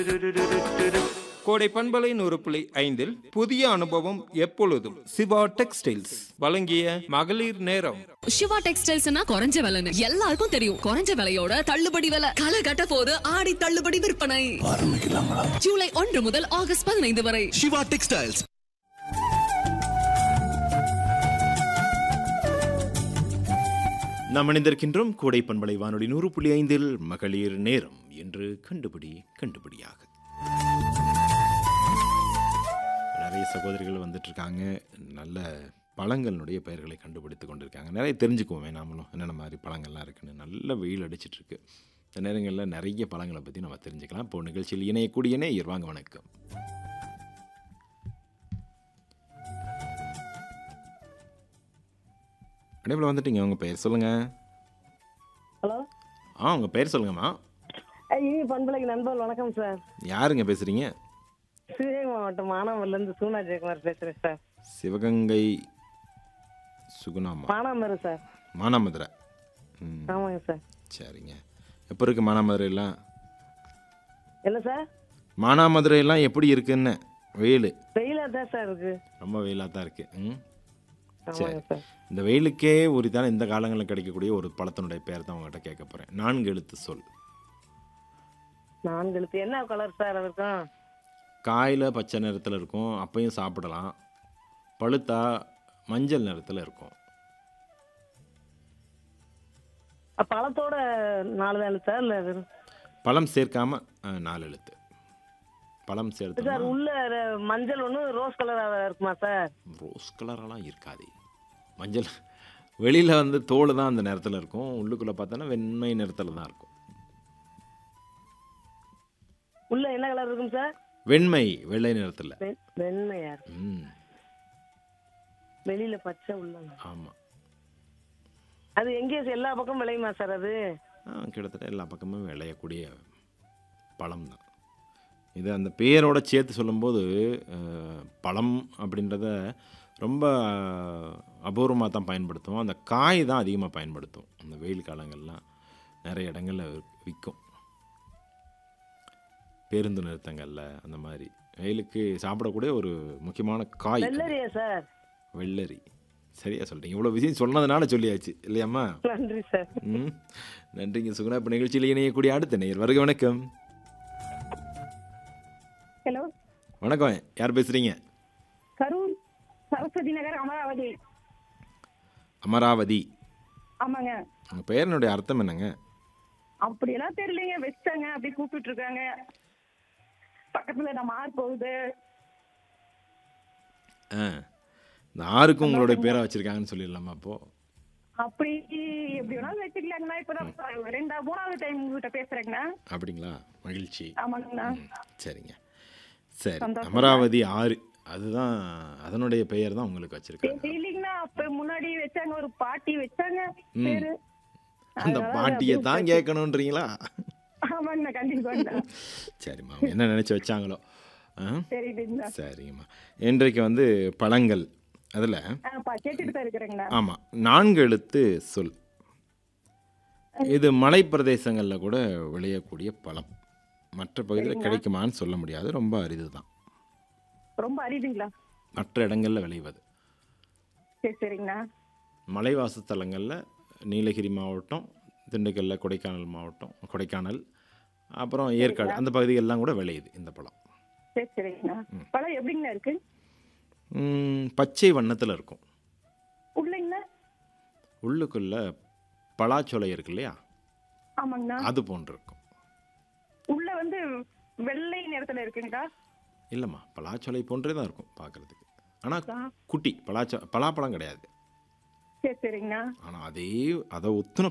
கோடை பண்பலை நூறு புள்ளி ஐந்தில் புதிய அனுபவம் எப்பொழுதும் சிவா டெக்ஸ்டைல்ஸ் வழங்கிய மகளிர் நேரம் சிவா டெக்ஸ்டைல்ஸ்னா குறைஞ்ச விலைன்னு எல்லாருக்கும் தெரியும் குறைஞ்ச விலையோட தள்ளுபடி விலை களை கட்ட போது ஆடி தள்ளுபடி விற்பனை ஜூலை ஒன்று முதல் ஆகஸ்ட் பதினைந்து வரை சிவா டெக்ஸ்டைல்ஸ் நாம் இணைந்திருக்கின்றோம் கோடை பண்பலை வானொலி நூறு புள்ளி ஐந்தில் மகளிர் நேரம் என்று கண்டுபிடி கண்டுபிடியாக நிறைய சகோதரிகள் வந்துட்டு இருக்காங்க நல்ல பழங்களுடைய பெயர்களை கண்டுபிடித்து கொண்டிருக்காங்க நிறைய தெரிஞ்சுக்குவோமே நாமளும் என்னென்ன மாதிரி பழங்கள்லாம் இருக்குன்னு நல்ல வெயில் அடிச்சிட்டு இருக்கு இந்த நேரங்களில் நிறைய பழங்களை பற்றி நம்ம தெரிஞ்சுக்கலாம் இப்போ நிகழ்ச்சியில் இணையக்கூடிய நேயர் வாங்க வணக்கம் அடைப்பில் வந்துட்டீங்க உங்கள் பெயர் சொல்லுங்கள் ஹலோ ஆ உங்கள் பெயர் சொல்லுங்கம்மா ஐயோ பண்பலைக்கு நண்பர் வணக்கம் சார் யாருங்க பேசுகிறீங்க சிவகங்கை மாவட்டம் மானாமரிலேருந்து சூனா ஜெயக்குமார் பேசுகிறேன் சார் சிவகங்கை சுகுணாமா மானாமரம் சார் மானாமதுரை ம் ஆமாங்க சார் சரிங்க எப்போ இருக்குது மானாமதுரையெல்லாம் என்ன சார் மானாமதுரையெல்லாம் எப்படி இருக்குன்னு வெயில் வெயிலாக தான் சார் இருக்கு ரொம்ப வெயிலாக தான் இருக்குது ம் ஆமாங்க சரி சார் இந்த வெயிலுக்கே உரித்தான இந்த காலங்களில் கிடைக்கக்கூடிய ஒரு பழத்தினுடைய பேர் தான் உங்கள்கிட்ட கேட்க போகிறேன் நான்கு எழுத்து சொல் நான்கு எழுத்து என்ன கலர் சார் அது இருக்கும் காயில் பச்சை நிறத்தில் இருக்கும் அப்பையும் சாப்பிடலாம் பழுத்தா மஞ்சள் நிறத்தில் இருக்கும் அ, பழத்தோட நாலு தான் எழுத்தா இல்லை வெறும் பழம் சேர்க்காம அஹ், நாலு எழுத்து பழம் சார் சேர்த்து உள்ள ர- மஞ்சள் ஒன்று ரோஸ் கலராக இருக்குமா சார் ரோஸ் கலரெல்லாம் இருக்காது மஞ்சள் வெளியில் வந்து தோல் தான் அந்த நிறத்தில் இருக்கும் உள்ளுக்குள்ளே பார்த்தோன்னா வெண்மை நிறத்தில் தான் இருக்கும் உள்ள என்ன கலர் இருக்கும் சார் வெண்மை வெள்ளை நிறத்தில் வெ- வெண்மையா இருக்கு ம் வெளியில பச்சை உள்ள ஆமாம் அது எங்கேயும் எல்லா பக்கமும் விளையுமா சார் அது கிட்டத்தட்ட எல்லா பக்கமும் விளையக்கூடிய பழம் தான் இது அந்த பேரோட சேர்த்து சொல்லும்போது அஹ், பழம் அப்படின்றத ரொம்ப அபூர்வமாக தான் பயன்படுத்துவோம் அந்த காய் தான் அதிகமாக பயன்படுத்தும் அந்த வெயில் காலங்கள்லாம் நிறைய இடங்களில் விற்கும் பேருந்து நிறுத்தங்களில் அந்த மாதிரி வெயிலுக்கு சாப்பிடக்கூடிய ஒரு முக்கியமான காய் வெள்ளரியா சார் வெள்ளரி சரியா சொல்லிட்டீங்க இவ்வளோ விஷயம் சொன்னதுனால சொல்லியாச்சு இல்லையாம்மா நன்றி சார் ம் நன்றிங்க சுகுணா இப்போ நிகழ்ச்சியில் இணையக்கூடிய அடுத்த நேயர் வருக வணக்கம் ஹலோ வணக்கம் யார் பேசுகிறீங்க கரூர் சரஸ்வதி நகர் அமராவதி அமராவதி ஆமாங்க உங்கள் பெயரினுடைய அர்த்தம் என்னங்க அப்படியெல்லாம் தெரியலைங்க வச்சாங்க அப்படி கூப்பிட்டு இருக்காங்க பக்கத்துல நம்ம ஆறு போகுது ஆ இந்த ஆறுக்கும் உங்களுடைய பேரை வச்சுருக்காங்கன்னு சொல்லிடலாமா அப்போது அப்படி எப்படி வேணாலும் வச்சுக்கலாங்கண்ணா இப்பதான் ரெண்டா மூணாவது டைம் உங்ககிட்ட பேசுறேங்கண்ணா அப்படிங்களா மகிழ்ச்சி ஆமாங்கண்ணா ம், சரிங்க சரி சந்தோஷம். அமராவதி ஆறு அதுதான் அதனுடைய பெயர் தான் உங்களுக்கு வச்சுருக்காங்க இல்லைங்கண்ணா அப்ப முன்னாடி வச்சாங்க ஒரு பாட்டி வச்சாங்க பேரு அந்த அதனால பாட்டியை அப்படியே தான் கேட்கணுன்றீங்களா ஆமாங்கண்ணா கண்டிப்பாண்ணா சரிம்மா அவங்க என்ன நினச்சி வச்சாங்களோ ஆ சரிங்கண்ணா சரிங்கம்மா இன்றைக்கு வந்து பழங்கள் அதில் ஆ கேட்டுட்டு தான் இருக்கிறேங்கண்ணா ஆமாம் நான்கு எழுத்து சொல் இது மலை பிரதேசங்களில் கூட விளையக்கூடிய பழம் மற்ற பகுதியில் கிடைக்குமான்னு சொல்ல முடியாது ரொம்ப அரிது தான் ரொம்ப அரிதுங்களா மற்ற இடங்களில் விளைவது சரி சரிங்கண்ணா மலைவாசத்தலங்களில் நீலகிரி மாவட்டம் திண்டுக்கல்ல கொடைக்கானல் மாவட்டம் கொடைக்கானல் அப்புறம் ஏற்காடு அந்த பகுதிகளெலாம் கூட விளையுது இந்த பழம் சரி சரிங்கண்ணா பழம் எப்படிங்கண்ணா இருக்கு ம், பச்சை வண்ணத்தில் இருக்கும் உள்ளங்கண்ணா உள்ளுக்குள்ள பலாச்சோலை இருக்கு இல்லையா ஆமாங்கண்ணா அது போன்று இருக்கும் உள்ள வந்து வெள்ளை நிறத்துல இருக்குங்கக்கா இல்லைம்மா பலாச்சோலை போன்றே தான் இருக்கும் பார்க்குறதுக்கு ஆனால் ஆ. குட்டி பலாச்ச பலாப்பழம் கிடையாது சரி சரிங்கண்ணா ஆனால் அதே அதை ஒத்துன